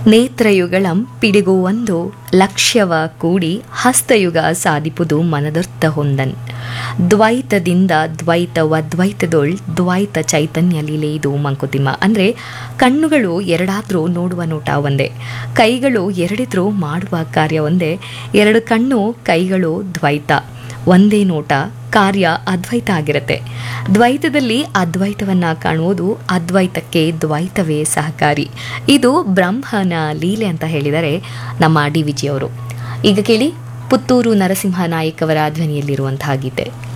ನೇತ್ರಯುಗಳಂ ಪಿಡಿಗು ಒಂದು ಲಕ್ಷ್ಯವ ಕೂಡಿ ಹಸ್ತಯುಗ ಸಾಧಿಪುದು ಮನದರ್ಥ ಹೊಂದನ್ ದ್ವೈತದಿಂದ ದ್ವೈತವ ದ್ವೈತದೊಳ್ ದ್ವೈತ ಚೈತನ್ಯ ಲೀಲೆ ಇದು ಮಂಕುತಿಮ್ಮ ಅಂದರೆ ಕಣ್ಣುಗಳು ಎರಡಾದರೂ ನೋಡುವ ನೋಟ ಒಂದೇ ಕೈಗಳು ಎರಡಿದ್ರೂ ಮಾಡುವ ಕಾರ್ಯ ಒಂದೇ ಎರಡು ಕಣ್ಣು ಕೈಗಳು ದ್ವೈತ ಒಂದೇ ನೋಟ ಕಾರ್ಯ ಅದ್ವೈತ ಆಗಿರುತ್ತೆ ದ್ವೈತದಲ್ಲಿ ಅದ್ವೈತವನ್ನ ಕಾಣುವುದು ಅದ್ವೈತಕ್ಕೆ ದ್ವೈತವೇ ಸಹಕಾರಿ ಇದು ಬ್ರಹ್ಮನ ಲೀಲೆ ಅಂತ ಹೇಳಿದರೆ ನಮ್ಮ ಡಿ ವಿಜಿಯವರು ಈಗ ಕೇಳಿ ಪುತ್ತೂರು ನರಸಿಂಹ ನಾಯಕ್ ಅವರ ಧ್ವನಿಯಲ್ಲಿರುವಂತಹ ಗೀತೆ